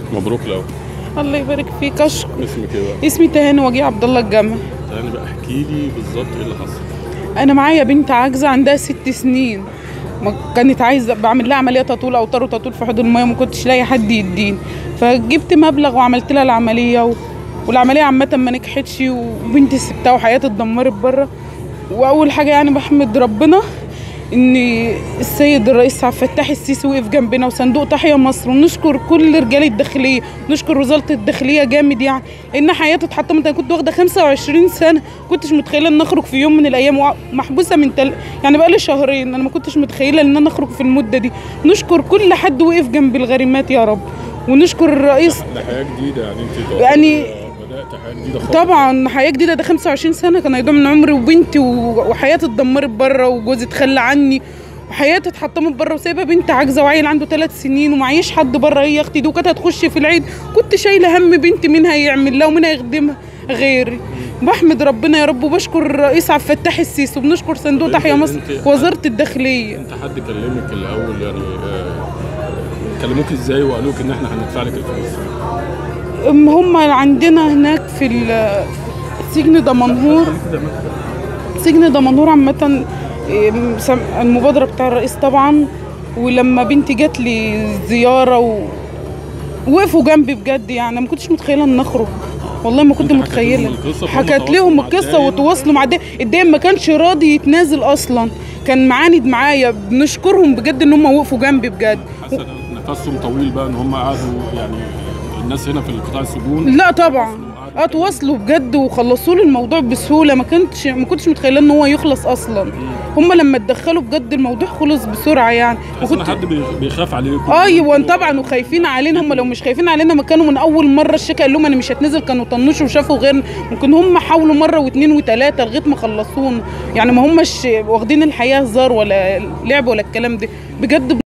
مبروك الاول الله يبارك فيك اشكر اسمك ايه بقى؟ اسمي تهاني وجيه عبد الله الجمع يعني بقى احكي لي بالظبط ايه اللي حصل انا معايا بنت عاجزه عندها ست سنين ما كانت عايزه بعمل لها عمليه تطول اوتار وتطول في حوض الميه وما كنتش لاقي حد يديني فجبت مبلغ وعملت لها العمليه و... والعمليه عامه ما نجحتش وبنتي سبتها وحياتي اتدمرت بره واول حاجه يعني بحمد ربنا ان السيد الرئيس عبد الفتاح السيسي وقف جنبنا وصندوق تحيا مصر ونشكر كل رجال الداخليه نشكر وزاره الداخليه جامد يعني ان حياتي اتحطمت انا كنت واخده 25 سنه كنتش متخيله ان اخرج في يوم من الايام وع- محبوسه من تل... يعني بقالي شهرين انا ما كنتش متخيله ان انا اخرج في المده دي نشكر كل حد وقف جنب الغريمات يا رب ونشكر الرئيس ده حياه جديده يعني انت يعني- بدات حياه جديده خالص طبعا حياه جديده ده 25 سنه كان هيضيع من عمري وبنتي و- وحياتي اتدمرت بره وجوزي اتخلى عني وحياتي اتحطمت بره وسايبه بنت عاجزه وعيل عنده ثلاث سنين ومعيش حد بره هي اختي دي وكانت هتخش في العيد كنت شايله هم بنتي مين هيعمل لها ومين هيخدمها غيري بحمد ربنا يا رب وبشكر الرئيس عبد الفتاح السيسي وبنشكر صندوق انت- تحيا مصر انت- ووزاره الداخليه انت حد كلمك الاول يعني آه كلموك ازاي وقالوا لك ان احنا هندفع لك الفلوس أم هم عندنا هناك في ال- سجن دمنهور سجن دمنهور عامة إيه، سم- المبادرة بتاع الرئيس طبعا ولما بنتي جات لي زيارة و... وقفوا جنبي بجد يعني أنا ما كنتش متخيلة ان اخرج والله ما كنت انت حكيت لهم متخيلة القصة فهم حكت تواصلوا لهم مع القصة الدايم؟ وتواصلوا مع الدايم الدايم ما كانش راضي يتنازل اصلا كان معاند معايا بنشكرهم بجد ان هم وقفوا جنبي بجد حاسه نفسهم طويل بقى ان هم قعدوا يعني الناس هنا في القطاع السجون لا طبعا اه تواصلوا بجد وخلصوا لي الموضوع بسهوله ما كنتش ما كنتش متخيله ان هو يخلص اصلا هم لما اتدخلوا بجد الموضوع خلص بسرعه يعني تحس ان حد بي- بيخاف عليكم ايوه طبعا وخايفين علينا هم لو مش خايفين علينا ما كانوا من اول مره الشركه قال لهم انا مش هتنزل كانوا طنشوا وشافوا غيرنا ممكن هم حاولوا مره واثنين وثلاثه لغايه ما خلصونا يعني ما همش واخدين الحياه هزار ولا لعب ولا الكلام ده بجد